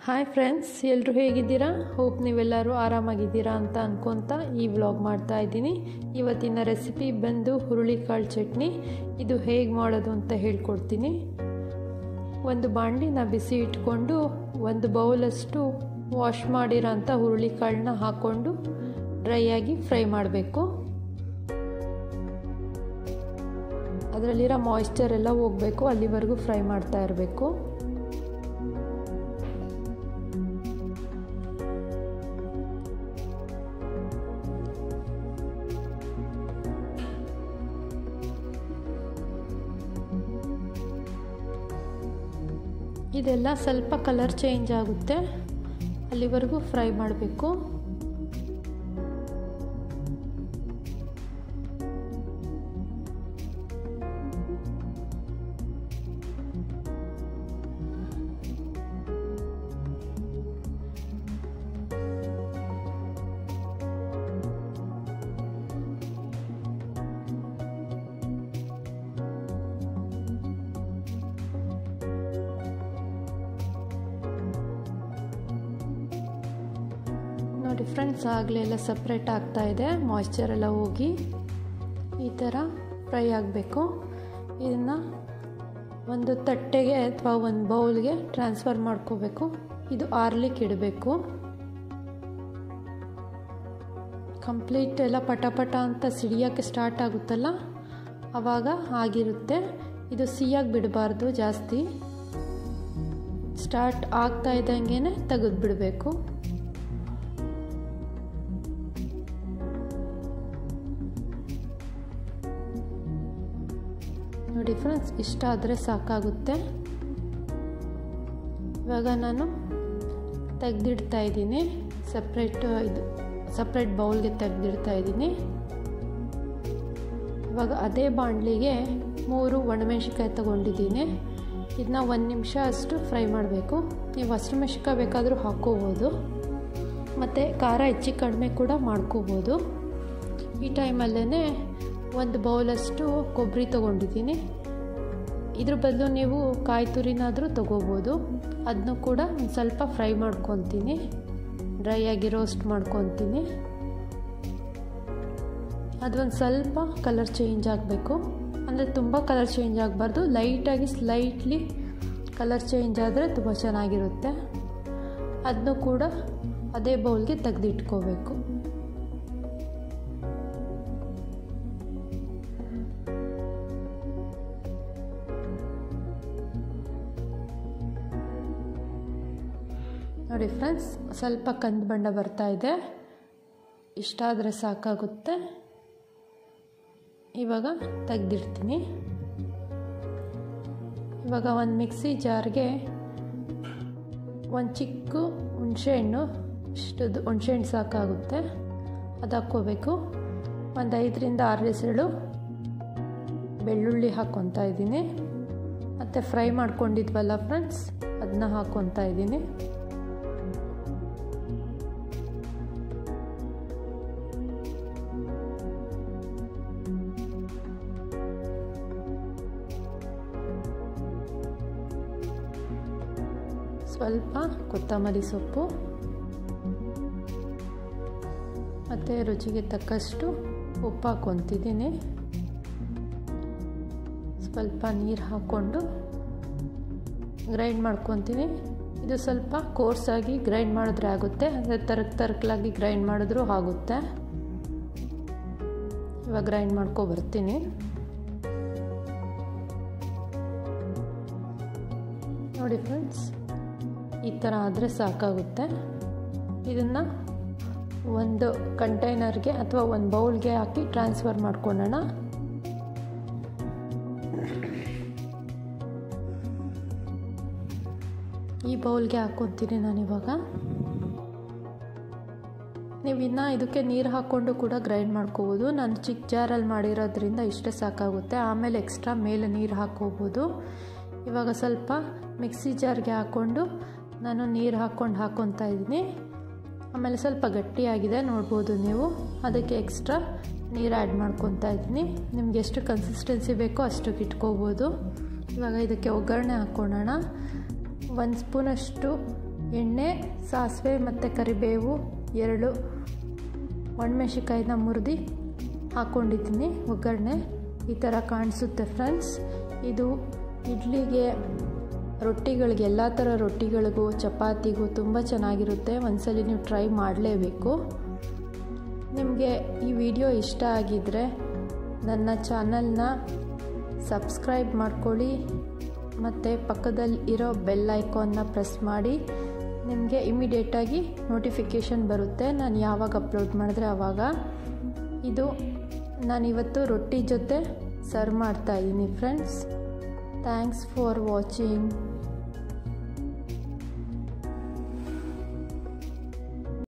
hi friends ಎಲ್ಲರೂ ಹೇಗಿದ್ದೀರಾ hope ನೀವೆಲ್ಲರೂ ಆರಾಮಾಗಿದ್ದೀರಾ ಅಂತ ಅನ್ಕೊತ ಈ ವ್ಲಾಗ್ ಮಾಡ್ತಾ ಇದ್ದೀನಿ ಇವತ್ತಿನ ರೆಸಿಪಿ ಬಂದು ಹುರುಳಿಕಾಳು ಚಟ್ನಿ ಇದು ಹೇಗೆ ಮಾಡೋದು ಅಂತ ಹೇಳ್ಕೊಡ್ತೀನಿ ಒಂದು ಬಾಣಲಿನ ಬಿಸಿ ಇಟ್ಕೊಂಡು ಒಂದು ಬೌಲಷ್ಟು ವಾಶ್ ಮಾಡಿರೋಂಥ ಹುರುಳಿಕಾಳನ್ನ ಹಾಕ್ಕೊಂಡು ಡ್ರೈ ಆಗಿ ಫ್ರೈ ಮಾಡಬೇಕು ಅದರಲ್ಲಿರೋ ಮಾಯಿಶ್ಚರ್ ಎಲ್ಲ ಹೋಗಬೇಕು ಅಲ್ಲಿವರೆಗೂ ಫ್ರೈ ಮಾಡ್ತಾ ಇರಬೇಕು ಇದೆಲ್ಲ ಸ್ವಲ್ಪ ಕಲರ್ ಚೇಂಜ್ ಆಗುತ್ತೆ ಅಲ್ಲಿವರೆಗೂ ಫ್ರೈ ಮಾಡಬೇಕು ನೋಡಿ ಫ್ರೆಂಡ್ಸ್ ಆಗಲೇ ಎಲ್ಲ ಸಪ್ರೇಟ್ ಆಗ್ತಾ ಇದೆ ಮಾಯ್ಶ್ಚರ್ ಎಲ್ಲ ಹೋಗಿ ಈ ಥರ ಫ್ರೈ ಆಗಬೇಕು ಇದನ್ನು ಒಂದು ತಟ್ಟೆಗೆ ಅಥವಾ ಒಂದು ಬೌಲ್ಗೆ ಟ್ರಾನ್ಸ್ಫರ್ ಮಾಡ್ಕೋಬೇಕು ಇದು ಆರ್ಲಿಕ್ಕೆ ಇಡಬೇಕು ಕಂಪ್ಲೀಟ್ ಎಲ್ಲ ಪಟ ಪಟ ಅಂತ ಸಿಡಿಯೋಕ್ಕೆ ಸ್ಟಾರ್ಟ್ ಆಗುತ್ತಲ್ಲ ಆವಾಗ ಆಗಿರುತ್ತೆ ಇದು ಸಿಯಾಗಿ ಬಿಡಬಾರ್ದು ಜಾಸ್ತಿ ಸ್ಟಾರ್ಟ್ ಆಗ್ತಾ ಇದ್ದಂಗೆ ತೆಗೆದು ಬಿಡಬೇಕು ನೋಡಿ ಫ್ರೆಂಡ್ಸ್ ಇಷ್ಟ ಆದರೆ ಸಾಕಾಗುತ್ತೆ ಇವಾಗ ನಾನು ತೆಗೆದಿಡ್ತಾ ಇದ್ದೀನಿ ಸಪ್ರೇಟ್ ಇದು ಸಪ್ರೇಟ್ ಬೌಲ್ಗೆ ತೆಗೆದಿಡ್ತಾ ಇದ್ದೀನಿ ಇವಾಗ ಅದೇ ಬಾಣಲಿಗೆ ಮೂರು ಒಣಮೆಣ್ಸಿಕಾಯಿ ತೊಗೊಂಡಿದ್ದೀನಿ ಇದನ್ನ ಒಂದು ನಿಮಿಷ ಅಷ್ಟು ಫ್ರೈ ಮಾಡಬೇಕು ನೀವು ಹಸಿಮೆಣ್ಸಿಕಾಯಿ ಬೇಕಾದರೂ ಹಾಕ್ಕೋಬೋದು ಮತ್ತು ಖಾರ ಹೆಚ್ಚು ಕಡಿಮೆ ಕೂಡ ಮಾಡ್ಕೋಬೋದು ಈ ಟೈಮಲ್ಲೇ ಒಂದು ಬೌಲಷ್ಟು ಕೊಬ್ಬರಿ ತೊಗೊಂಡಿದ್ದೀನಿ ಇದ್ರ ಬದಲು ನೀವು ಕಾಯಿ ತುರಿನಾದರೂ ತೊಗೋಬೋದು ಅದನ್ನು ಕೂಡ ಒಂದು ಸ್ವಲ್ಪ ಫ್ರೈ ಮಾಡ್ಕೊತೀನಿ ಡ್ರೈ ಆಗಿ ರೋಸ್ಟ್ ಮಾಡ್ಕೊತೀನಿ ಅದೊಂದು ಸ್ವಲ್ಪ ಕಲರ್ ಚೇಂಜ್ ಆಗಬೇಕು ಅಂದರೆ ತುಂಬ ಕಲರ್ ಚೇಂಜ್ ಆಗಬಾರ್ದು ಲೈಟಾಗಿ ಸ್ಲೈಟ್ಲಿ ಕಲರ್ ಚೇಂಜ್ ಆದರೆ ತುಂಬ ಚೆನ್ನಾಗಿರುತ್ತೆ ಅದನ್ನು ಕೂಡ ಅದೇ ಬೌಲ್ಗೆ ತೆಗೆದಿಟ್ಕೋಬೇಕು ನೋಡಿ ಫ್ರೆಂಡ್ಸ್ ಸ್ವಲ್ಪ ಕಂದು ಬಣ್ಣ ಬರ್ತಾ ಇದೆ ಇಷ್ಟ ಆದರೆ ಸಾಕಾಗುತ್ತೆ ಇವಾಗ ತೆಗೆದಿಡ್ತೀನಿ ಇವಾಗ ಒಂದು ಮಿಕ್ಸಿ ಜಾರ್ಗೆ ಒಂದು ಚಿಕ್ಕ ಹುಣಸೆಹಣ್ಣು ಇಷ್ಟದು ಹುಣಸೆಹಣ್ಣು ಸಾಕಾಗುತ್ತೆ ಅದು ಹಾಕ್ಕೋಬೇಕು ಒಂದು ಐದರಿಂದ ಆರು ಹೆಸರು ಬೆಳ್ಳುಳ್ಳಿ ಹಾಕ್ಕೊತಾ ಇದ್ದೀನಿ ಮತ್ತು ಫ್ರೈ ಮಾಡ್ಕೊಂಡಿದ್ವಲ್ಲ ಫ್ರೆಂಡ್ಸ್ ಅದನ್ನ ಹಾಕ್ಕೊತಾ ಇದ್ದೀನಿ ಸ್ವಲ್ಪ ಕೊತ್ತಂಬರಿ ಸೊಪ್ಪು ಮತ್ತು ರುಚಿಗೆ ತಕ್ಕಷ್ಟು ಉಪ್ಪು ಹಾಕ್ಕೊತಿದ್ದೀನಿ ಸ್ವಲ್ಪ ನೀರು ಹಾಕ್ಕೊಂಡು ಗ್ರೈಂಡ್ ಮಾಡ್ಕೊತೀನಿ ಇದು ಸ್ವಲ್ಪ ಕೋರ್ಸಾಗಿ ಗ್ರೈಂಡ್ ಮಾಡಿದ್ರೆ ಆಗುತ್ತೆ ಅಂದರೆ ತರಕ್ ತರಕಲಾಗಿ ಗ್ರೈಂಡ್ ಮಾಡಿದ್ರೂ ಆಗುತ್ತೆ ಇವಾಗ ಗ್ರೈಂಡ್ ಮಾಡ್ಕೊ ಬರ್ತೀನಿ ನೋಡಿ ಫ್ರೆಂಡ್ಸ್ ಈ ಥರ ಆದರೆ ಸಾಕಾಗುತ್ತೆ ಇದನ್ನು ಒಂದು ಕಂಟೈನರ್ಗೆ ಅಥವಾ ಒಂದು ಬೌಲ್ಗೆ ಹಾಕಿ ಟ್ರಾನ್ಸ್ಫರ್ ಮಾಡ್ಕೊಳ್ಳೋಣ ಈ ಬೌಲ್ಗೆ ಹಾಕ್ಕೊತೀನಿ ನಾನಿವಾಗ ನೀವು ಇನ್ನು ಇದಕ್ಕೆ ನೀರು ಹಾಕ್ಕೊಂಡು ಕೂಡ ಗ್ರೈಂಡ್ ಮಾಡ್ಕೋಬೋದು ನಾನು ಚಿಕ್ಕ ಜಾರಲ್ಲಿ ಮಾಡಿರೋದ್ರಿಂದ ಇಷ್ಟೇ ಸಾಕಾಗುತ್ತೆ ಆಮೇಲೆ ಎಕ್ಸ್ಟ್ರಾ ಮೇಲೆ ನೀರು ಹಾಕ್ಕೋಬೋದು ಇವಾಗ ಸ್ವಲ್ಪ ಮಿಕ್ಸಿ ಜಾರ್ಗೆ ಹಾಕ್ಕೊಂಡು ನಾನು ನೀರು ಹಾಕ್ಕೊಂಡು ಹಾಕ್ಕೊತಾ ಇದ್ದೀನಿ ಆಮೇಲೆ ಸ್ವಲ್ಪ ಗಟ್ಟಿಯಾಗಿದೆ ನೋಡ್ಬೋದು ನೀವು ಅದಕ್ಕೆ ಎಕ್ಸ್ಟ್ರಾ ನೀರು ಆ್ಯಡ್ ಮಾಡ್ಕೊತಾ ಇದ್ದೀನಿ ನಿಮ್ಗೆ ಎಷ್ಟು ಕನ್ಸಿಸ್ಟೆನ್ಸಿ ಬೇಕೋ ಅಷ್ಟಕ್ಕೆ ಇಟ್ಕೋಬೋದು ಇವಾಗ ಇದಕ್ಕೆ ಒಗ್ಗರಣೆ ಹಾಕ್ಕೊಳ್ಳೋಣ ಒಂದು ಸ್ಪೂನಷ್ಟು ಎಣ್ಣೆ ಸಾಸಿವೆ ಮತ್ತು ಕರಿಬೇವು ಎರಡು ಒಣಮೆಣಸಿಕಾಯಿನ ಮುರಿದು ಹಾಕ್ಕೊಂಡಿದ್ದೀನಿ ಒಗ್ಗರಣೆ ಈ ಥರ ಕಾಣಿಸುತ್ತೆ ಫ್ರೆಂಡ್ಸ್ ಇದು ಇಡ್ಲಿಗೆ ರೊಟ್ಟಿಗಳಿಗೆ ಎಲ್ಲ ಥರ ರೊಟ್ಟಿಗಳಿಗೂ ಚಪಾತಿಗೂ ತುಂಬ ಚೆನ್ನಾಗಿರುತ್ತೆ ಒಂದ್ಸಲಿ ನೀವು ಟ್ರೈ ಮಾಡಲೇಬೇಕು ನಿಮಗೆ ಈ ವಿಡಿಯೋ ಇಷ್ಟ ಆಗಿದ್ದರೆ ನನ್ನ ಚಾನಲ್ನ ಸಬ್ಸ್ಕ್ರೈಬ್ ಮಾಡ್ಕೊಳ್ಳಿ ಮತ್ತು ಪಕ್ಕದಲ್ಲಿ ಇರೋ ಬೆಲ್ ಐಕಾನ್ನ ಪ್ರೆಸ್ ಮಾಡಿ ನಿಮಗೆ ಇಮಿಡಿಯೇಟಾಗಿ ನೋಟಿಫಿಕೇಷನ್ ಬರುತ್ತೆ ನಾನು ಯಾವಾಗ ಅಪ್ಲೋಡ್ ಮಾಡಿದ್ರೆ ಆವಾಗ ಇದು ನಾನಿವತ್ತು ರೊಟ್ಟಿ ಜೊತೆ ಸರ್ವ್ ಮಾಡ್ತಾಯಿದ್ದೀನಿ ಫ್ರೆಂಡ್ಸ್ ಥ್ಯಾಂಕ್ಸ್ ಫಾರ್ ವಾಚಿಂಗ್